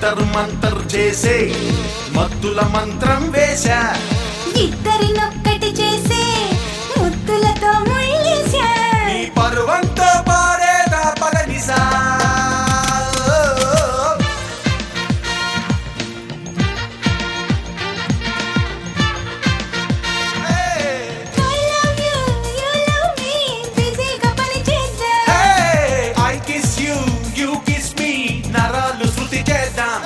జంతర్ మంతర్ చేసే మత్తుల మంత్రం వేశా ఇద్దరినొక్కటి చేసే ముద్దులతో ముళ్ళేశా నీ పరువంతో పారేదా పగనిసా I love you, you love me, బిజీగా పని చేద్దాం. I kiss you you kiss me నరాలు శృతి చేద్దాం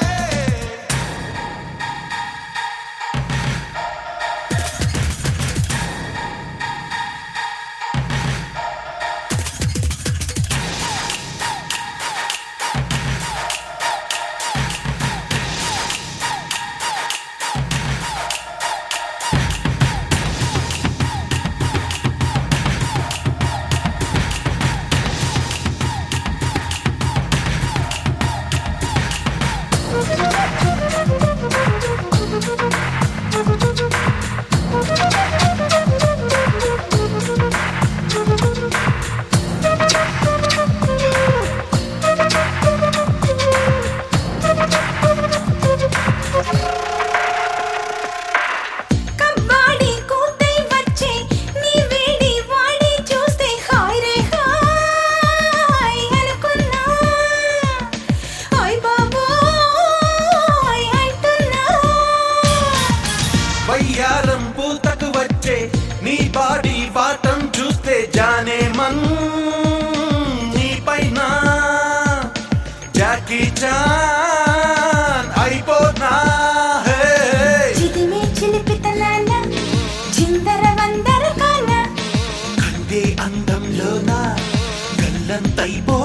కబ్బాడి కూతై వచ్చే నీ వేడి వాడి చూస్తే హాయ్ రే హాయ్ అనుకున్నా ఓయ్ బాబోయ్ అంటున్నా వయ్యారం పూతకు వచ్చే నీ బాడీ బాటం చూస్తే జానే మన్ నీ పైన జాకీ చాన్ అయిపోనా హే చిదిమే చిలిపితనాన చిందర వందర కాన కందే అందంలోన గల్లంతైపో